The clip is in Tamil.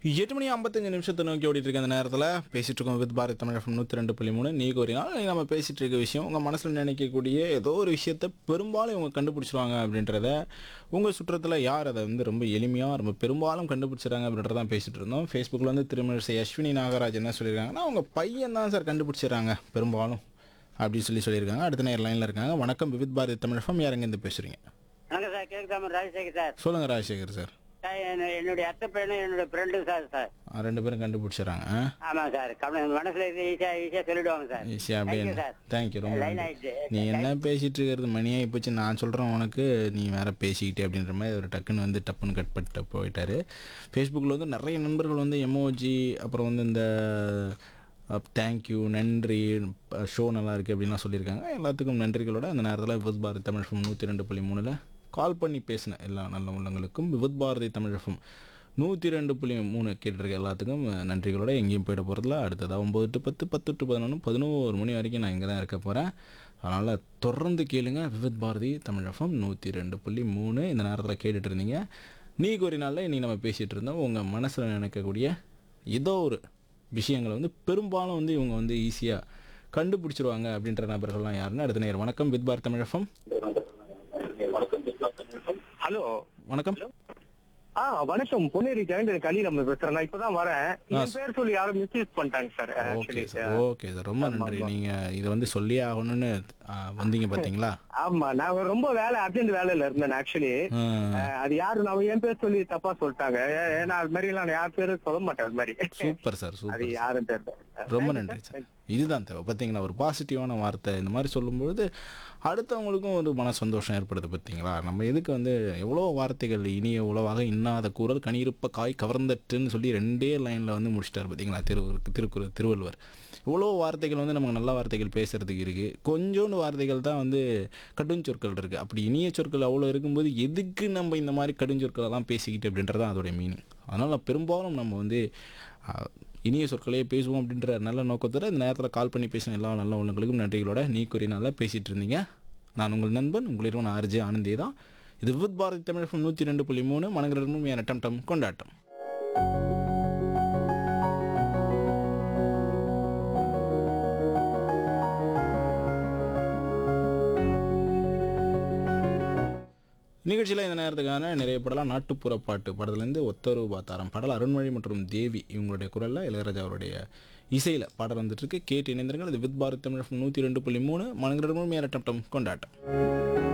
எட்டு மணி ஐம்பத்தஞ்சு நிமிஷத்தை நோக்கி ஓடிட்டு இருக்க அந்த நேரத்தில் பேசிட்டு இருக்கோம் வித் பாரத் தமிழகம் நூற்றி ரெண்டு புள்ளி மூணு நீ கோரினால் நம்ம பேசிட்டு இருக்க விஷயம் உங்கள் மனசில் நினைக்கக்கூடிய ஏதோ ஒரு விஷயத்தை பெரும்பாலும் இவங்க கண்டுபிடிச்சிருவாங்க அப்படின்றத உங்கள் சுற்றத்தில் யார் அதை வந்து ரொம்ப எளிமையாக ரொம்ப பெரும்பாலும் கண்டுபிடிச்சிடறாங்க அப்படின்றதான் பேசிட்டு இருந்தோம் ஃபேஸ்புக்கில் வந்து திருமணிசை அஸ்வினி நாகராஜ் என்ன சொல்லியிருக்காங்கன்னா அவங்க பையன் தான் சார் கண்டுபிடிச்சிடறாங்க பெரும்பாலும் அப்படின்னு சொல்லி சொல்லியிருக்காங்க அடுத்த நேரம் லைனில் இருக்காங்க வணக்கம் விவித் பாரதி தமிழகம் யாருங்க இருந்து பேசுகிறீங்க வணக்கம் சார் கேக்குதாம ராஜசேகர் சார் சொல்லுங்கள் ராஜசேகர் சார் சார் என்ன- என்னுடைய அத்தை பையனும் என்னுடைய ஃப்ரெண்டும் சார் சார் ஆ, ரெண்டு பேரும் கண்டுபிடிச்சிடறாங்க ஆ ஆமாம் சார் கவலை மனசுல இருந்து ஈஸியா ஈஸியா சொல்லிடுவாங்க சார் ஈஸியாக அப்படியே Thank you, sir. தேங்க்யூ ரொம்ப லைன் நன்றி. ஆயிடுச்சு நீ என்ன பேசிட்டு இருக்கிறது மணியாகி போச்சு நான் சொல்கிறேன் உனக்கு நீ வேற பேசிக்கிட்டே அப்படின்ற மாதிரி ஒரு டக்குன்னு வந்து டப்புன்னு கட் பண்ணிட்டு போயிட்டாரு ஃபேஸ்புக்கில் வந்து நிறைய நண்பர்கள் வந்து எமோஜி அப்புறம் வந்து இந்த தேங்க்யூ நன்றி ஷோ நல்லா இருக்குது அப்படின்லாம் சொல்லியிருக்காங்க எல்லாத்துக்கும் நன்றிகளோட அந்த நேரத்தில் விபத் பாரதி தமிழ் FM நூற்றி ரெண்டு புள்ளி மூணில் கால் பண்ணி பேசின எல்லா நல்ல உள்ளங்களுக்கும் விபத் பாரதி தமிழ் FM நூற்றி ரெண்டு புள்ளி மூணு கேட்டிருக்க எல்லாத்துக்கும் நன்றிகளோட எங்கேயும் போயிட போகிறதில்ல அடுத்ததாக ஒம்பது டு பத்து பத்து டு பதினொன்று பதினோரு மணி வரைக்கும் நான் இங்கே தான் இருக்க போகிறேன் அதனால் தொடர்ந்து கேளுங்க விவித் பாரதி தமிழகம் நூற்றி ரெண்டு புள்ளி மூணு இந்த நேரத்தில் கேட்டுட்டு இருந்தீங்க நீ ஒரு நாளில் இன்னைக்கு நம்ம பேசிகிட்டு இருந்தோம் உங்கள் மனசில் நினைக்கக்கூடிய ஏதோ ஒரு விஷயங்களை வந்து பெரும்பாலும் வந்து இவங்க வந்து ஈஸியாக கண்டுபிடிச்சிருவாங்க அப்படின்ற நபர்கள்லாம் யாருன்னு அடுத்த நேரம் வணக்கம் வித் பாரத் தமிழகம் ஹலோ வணக்கம் ஆ வணக்கம் பொன்னேரி ஜெயந்தன் கலி நம்ம பேசுறேன் நான் இப்பதான் வரேன் என் பேர் சொல்லி யாரும் மிஸ்யூஸ் பண்ணிட்டாங்க sir okay actually sir okay sir ரொம்ப நன்றி நீங்கள் இதை வந்து சொல்லியே ஆகணும்னு ஆ, வந்தீங்க பார்த்தீங்களா ஆமா நான் ரொம்ப வேலை அர்ஜென்ட் வேலையில இருந்தேன் ஆக்சுவலி ஆ, அது யாரு நான் என் பேர் சொல்லி தப்பா சொல்லிட்டாங்க ஏ- ஏன்னா அது மாதிரி எல்லாம் நான் யார் பேரும் சொல்ல மாட்டேன் அது மாதிரி சூப்பர் சார் அது சூப்பர் யாரும் தெரியல ரொம்ப நன்றி சார் இதுதான் தேவை பார்த்தீங்களா ஒரு பாசிட்டிவான வார்த்தை இந்த மாதிரி சொல்லும்பொழுது அடுத்தவங்களுக்கும் ஒரு மன சந்தோஷம் ஏற்படுது பார்த்தீங்களா நம்ம எதுக்கு வந்து எவ்வளோ வார்த்தைகள் இனிய உளவாக இன்னாத கூறல் கனியிருப்ப காய் கவர்ந்தட்டுன்னு சொல்லி ரெண்டே லைனில் வந்து முடிச்சிட்டார் பார்த்தீங்களா திரு திருக்குறள் திருவள்ளுவர் இவ்வளோ வார்த்தைகள் வந்து நமக்கு நல்ல வார்த்தைகள் பேசுறதுக்கு இருக்குது கொஞ்சோண்டு வார்த்தைகள் தான் வந்து கடுஞ்சொற்கள் இருக்குது அப்படி இனிய சொற்கள் அவ்வளோ இருக்கும்போது எதுக்கு நம்ம இந்த மாதிரி கடுஞ்சொற்களெல்லாம் பேசிக்கிட்டு அப்படின்றது தான் அதோடைய மீனிங் அதனால் பெரும்பாலும் நம்ம வந்து ஆஹ், இனிய சொற்களையே பேசுவோம் அப்படின்ற நல்ல நோக்கத்தோட இந்த நேரத்தில் கால் பண்ணி பேசின எல்லா நல்ல உள்ளங்களுக்கும் நன்றிகளோட நீ கூறினால பேசிகிட்டு இருந்தீங்க நான் உங்கள் நண்பன் உங்களிடம் ஆர்ஜே ஆனந்தே தான் இது வித் பாரதி தமிழகம் நூற்றி ரெண்டு புள்ளி மூணு மனங்கிரமும் என் டம் டம் கொண்டாட்டம் நிகழ்ச்சியில் இந்த நேரத்துக்கான நிறைய படலாம் நாட்டுப்புற பாட்டு படத்துலேருந்து ஒத்தரு பாத்தாரம் பாடல் அருண்மொழி மற்றும் தேவி இவங்களுடைய குரலில் இளையராஜா அவருடைய இசையில் பாடல் வந்துட்டு இருக்கு கேட்டு இணைந்திருங்கள் இது வித் பாரத் தமிழ் நூற்றி ரெண்டு புள்ளி மூணு மனங்கிரமும் ஏற டம் டம் கொண்டாட்டம்